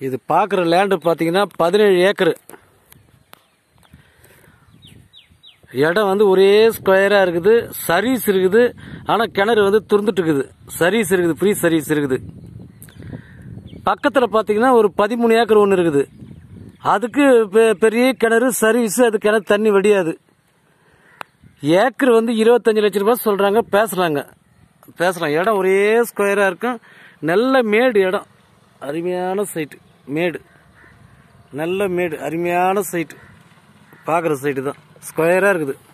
இது பார்க்குற லேண்டு பார்த்தீங்கன்னா பதினேழு ஏக்கரு இடம் வந்து ஒரே ஸ்கொயராக இருக்குது சர்வீஸ் இருக்குது ஆனால் கிணறு வந்து துறந்துட்டு இருக்குது சர்வீஸ் இருக்குது ஃப்ரீ சர்வீஸ் இருக்குது பக்கத்தில் பார்த்தீங்கன்னா ஒரு பதிமூணு ஏக்கர் ஒன்று இருக்குது அதுக்கு பெ- பெரிய கிணறு சர்வீஸ் அது கிணறு தண்ணி வடியாது ஏக்கர் வந்து இருபத்தஞ்சு லட்ச ரூபாய் சொல்கிறாங்க பேசுகிறாங்க பேசலாம் இடம் ஒரே ஸ்கொயராக இருக்கும் நல்ல மேடு இடம் அருமையான சைட்டு மேடு நல்ல மேடு அருமையான சைட்டு பார்க்குற சைட்டு தான் ஸ்கொயராக இருக்குது